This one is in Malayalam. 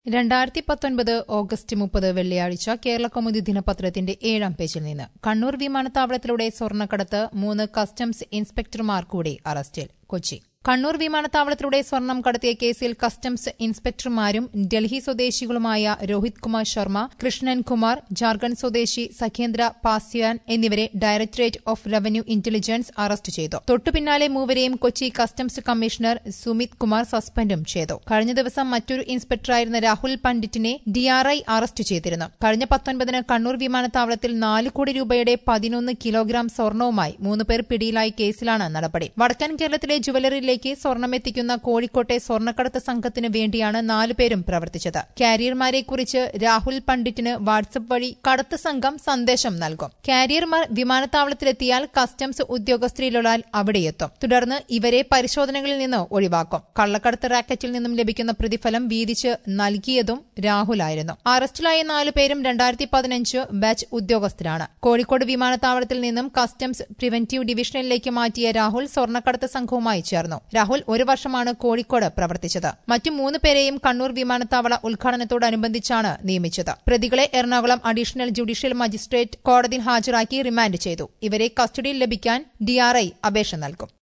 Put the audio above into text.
രണ്ടായിരത്തി പത്തൊൻപത് ഓഗസ്റ്റ് മുപ്പത് വെള്ളിയാഴ്ച കേരളകൗമുദി ദിനപത്രത്തിന്റെ ഏഴാം പേജിൽ നിന്ന് കണ്ണൂർ വിമാനത്താവളത്തിലൂടെ സ്വർണ്ണക്കടത്ത് മൂന്ന് കസ്റ്റംസ് ഇൻസ്പെക്ടർമാർ കൂടി അറസ്റ്റിൽ കൊച്ചി കണ്ണൂർ വിമാനത്താവളത്തിലൂടെ സ്വർണം കടത്തിയ കേസിൽ കസ്റ്റംസ് ഇൻസ്പെക്ടർമാരും ഡൽഹി സ്വദേശികളുമായ രോഹിത് കുമാർ ശർമ്മ കൃഷ്ണൻ കുമാർ ജാർഖണ്ഡ് സ്വദേശി സഖേന്ദ്ര പാസ്വാൻ എന്നിവരെ directorate of revenue intelligence arrest ചെയ്തു തൊട്ടുപിന്നാലെ മൂവരെയും കൊച്ചി കസ്റ്റംസ് കമ്മീഷണർ സുമിത് കുമാർ സസ്പെൻഡും ചെയ്തു കഴിഞ്ഞ ദിവസം മറ്റൊരു ഇൻസ്പെക്ടറായിരുന്ന രാഹുൽ പണ്ഡിറ്റിനെ ഡിആർഐ അറസ്റ്റ് ചെയ്തിരുന്നു കഴിഞ്ഞ പത്തൊൻപതിന് കണ്ണൂർ വിമാനത്താവളത്തിൽ നാല് കോടി രൂപയുടെ പതിനൊന്ന് കിലോഗ്രാം സ്വർണവുമായി മൂന്ന് പേർ പിടിയിലായ കേസിലാണ് നടപടി വടക്കൻ കേരളത്തിലെ ജുവലറിയിലേക്ക് സ്വർണമെത്തിക്കുന്ന കോഴിക്കോട്ടെ സ്വർണ്ണക്കടത്ത് സംഘത്തിന് വേണ്ടിയാണ് നാലുപേരും പ്രവർത്തിച്ചത് കാരിയർമാരെക്കുറിച്ച് രാഹുൽ പണ്ഡിറ്റിന് വാട്സപ്പ് വഴി കടത്ത് സംഘം സന്ദേശം നൽകും കാരിയർമാർ വിമാനത്താവളത്തിലെത്തിയാൽ കസ്റ്റംസ് ഉദ്യോഗസ്ഥരിലുള്ളാൽ അവിടെയെത്തും തുടർന്ന് ഇവരെ പരിശോധനകളിൽ നിന്ന് ഒഴിവാക്കും കള്ളക്കടത്ത് റാക്കറ്റിൽ നിന്നും ലഭിക്കുന്ന പ്രതിഫലം വീതിച്ച് നൽകിയതും രാഹുലായിരുന്നു അറസ്റ്റിലായ നാലുപേരും രണ്ടായിരത്തി പതിനഞ്ച് ബാച്ച് ഉദ്യോഗസ്ഥരാണ് കോഴിക്കോട് വിമാനത്താവളത്തിൽ നിന്നും കസ്റ്റംസ് പ്രിവന്റീവ് ഡിവിഷനിലേക്ക് മാറ്റിയ രാഹുൽ സ്വർണ്ണക്കടത്ത് സംഘവുമായി ചേർന്നു രാഹുൽ ഒരു വർഷമാണ് കോഴിക്കോട് പ്രവർത്തിച്ചത് മറ്റു മൂന്ന് പേരെയും കണ്ണൂർ വിമാനത്താവള ഉദ്ഘാടനത്തോടനുബന്ധിച്ചാണ് നിയമിച്ചത് പ്രതികളെ എറണാകുളം അഡീഷണൽ ജുഡീഷ്യൽ മജിസ്ട്രേറ്റ് കോടതിയിൽ ഹാജരാക്കി റിമാൻഡ് ചെയ്തു ഇവരെ കസ്റ്റഡിയിൽ ലഭിക്കാൻ ഡിആർഐ അപേക്ഷ നൽകും